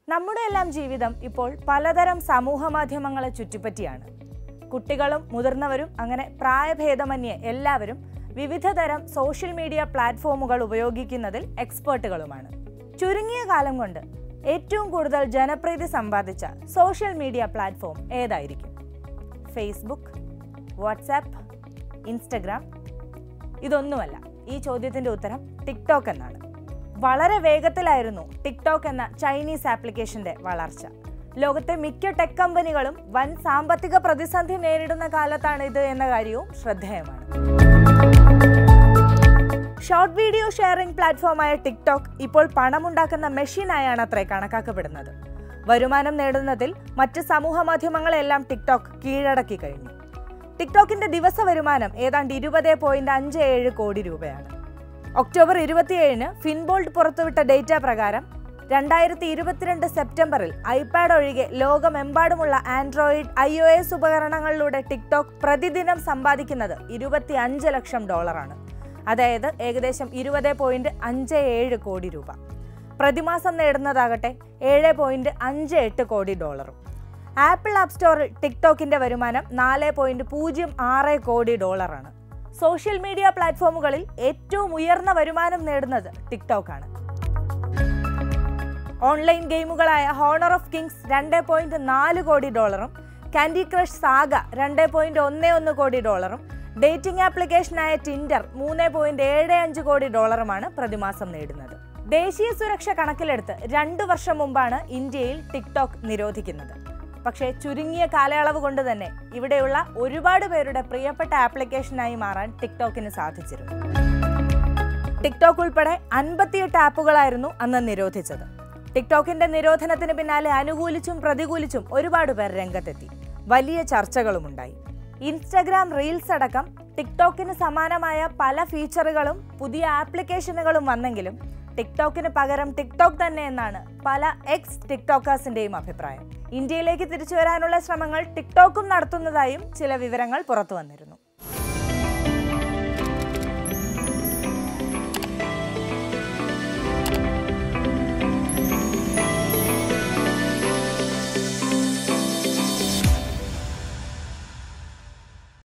നമ്മുടെ എല്ലാം ജീവിതം ഇപ്പോൾ പലതരം സമൂഹ മാധ്യമങ്ങളെ ചുറ്റിപ്പറ്റിയാണ് കുട്ടികളും മുതിർന്നവരും അങ്ങനെ പ്രായഭേദമന്യേ എല്ലാവരും വിവിധ തരം സോഷ്യൽ മീഡിയ പ്ലാറ്റ്ഫോമുകൾ ഉപയോഗിക്കുന്നതിൽ എക്സ്പേർട്ടുകളുമാണ് ചുരുങ്ങിയ കാലം കൊണ്ട് ഏറ്റവും കൂടുതൽ ജനപ്രീതി സമ്പാദിച്ച സോഷ്യൽ മീഡിയ പ്ലാറ്റ്ഫോം ഏതായിരിക്കും ഫേസ്ബുക്ക് വാട്സാപ്പ് ഇൻസ്റ്റഗ്രാം ഇതൊന്നുമല്ല ഈ ചോദ്യത്തിന്റെ ഉത്തരം ടിക്ടോക്ക് എന്നാണ് വളരെ വേഗത്തിലായിരുന്നു ടിക്ടോക്ക് എന്ന ചൈനീസ് ആപ്ലിക്കേഷന്റെ വളർച്ച ലോകത്തെ മിക്ക ടെക് കമ്പനികളും വൻ സാമ്പത്തിക പ്രതിസന്ധി നേരിടുന്ന കാലത്താണ് ഇത് എന്ന കാര്യവും ശ്രദ്ധേയമാണ് ഷോർട്ട് വീഡിയോ ഷെയറിംഗ് പ്ലാറ്റ്ഫോമായ ടിക്ടോക്ക് ഇപ്പോൾ പണമുണ്ടാക്കുന്ന മെഷീനായാണ് അത്രേ കണക്കാക്കപ്പെടുന്നത് വരുമാനം നേടുന്നതിൽ മറ്റ് സമൂഹ മാധ്യമങ്ങളെല്ലാം ടിക്ടോക്ക് കീഴടക്കി കഴിഞ്ഞു ടിക്ടോക്കിന്റെ ദിവസ വരുമാനം ഏതാണ്ട് ഇരുപത് പോയിന്റ് അഞ്ച് ഏഴ് കോടി രൂപയാണ് ഒക്ടോബർ ഇരുപത്തിയേഴിന് ഫിൻബോൾട്ട് പുറത്തുവിട്ട ഡേറ്റ പ്രകാരം രണ്ടായിരത്തി ഇരുപത്തിരണ്ട് സെപ്റ്റംബറിൽ ഐപാഡ് ഒഴികെ ലോകമെമ്പാടുമുള്ള ആൻഡ്രോയിഡ് ഐ ഒ എസ് ഉപകരണങ്ങളിലൂടെ ടിക്ടോക്ക് പ്രതിദിനം സമ്പാദിക്കുന്നത് ഇരുപത്തി അഞ്ച് ലക്ഷം ഡോളറാണ് അതായത് ഏകദേശം ഇരുപത് പോയിന്റ് അഞ്ച് ഏഴ് കോടി രൂപ പ്രതിമാസം നേടുന്നതാകട്ടെ ഏഴ് പോയിന്റ് അഞ്ച് എട്ട് കോടി ഡോളറും ആപ്പിൾ ആപ്പ് സ്റ്റോറിൽ ടിക്ടോക്കിന്റെ വരുമാനം നാല് പോയിന്റ് പൂജ്യം ആറ് കോടി ഡോളറാണ് സോഷ്യൽ മീഡിയ പ്ലാറ്റ്ഫോമുകളിൽ ഏറ്റവും ഉയർന്ന വരുമാനം നേടുന്നത് ടിക്ടോക്കാണ് ഓൺലൈൻ ഗെയിമുകളായ ഹോണർ ഓഫ് കിങ്സ് രണ്ട് പോയിന്റ് നാല് കോടി ഡോളറും കാൻഡി ക്രഷ് സാഗ രണ്ട് പോയിന്റ് ഒന്ന് ഒന്ന് കോടി ഡോളറും ഡേറ്റിംഗ് ആപ്ലിക്കേഷനായ ടിൻഡർ മൂന്ന് പോയിന്റ് ഏഴ് അഞ്ച് കോടി ഡോളറുമാണ് പ്രതിമാസം നേടുന്നത് ദേശീയ സുരക്ഷ കണക്കിലെടുത്ത് രണ്ടു വർഷം മുമ്പാണ് ഇന്ത്യയിൽ ടിക്ടോക്ക് നിരോധിക്കുന്നത് പക്ഷേ ചുരുങ്ങിയ കാലയളവ് കൊണ്ട് തന്നെ ഇവിടെയുള്ള ഒരുപാട് പേരുടെ പ്രിയപ്പെട്ട ആപ്ലിക്കേഷനായി മാറാൻ ടിക്ടോക്കിന് സാധിച്ചിരുന്നു ടിക്ടോക്ക് ഉൾപ്പെടെ അൻപത്തിയെട്ട് ആപ്പുകളായിരുന്നു അന്ന് നിരോധിച്ചത് ടിക്ടോക്കിന്റെ നിരോധനത്തിന് പിന്നാലെ അനുകൂലിച്ചും പ്രതികൂലിച്ചും ഒരുപാട് പേർ രംഗത്തെത്തി വലിയ ചർച്ചകളുമുണ്ടായി ഇൻസ്റ്റഗ്രാം റീൽസ് അടക്കം ടിക്ടോക്കിന് സമാനമായ പല ഫീച്ചറുകളും പുതിയ ആപ്ലിക്കേഷനുകളും വന്നെങ്കിലും ടിക്ടോക്കിന് പകരം ടിക്ടോക്ക് തന്നെ എന്നാണ് പല എക്സ് ടിക്ടോക്കേഴ്സിന്റെയും അഭിപ്രായം ഇന്ത്യയിലേക്ക് തിരിച്ചു വരാനുള്ള ശ്രമങ്ങൾ ടിക്ടോക്കും നടത്തുന്നതായും ചില വിവരങ്ങൾ പുറത്തു വന്നിരുന്നു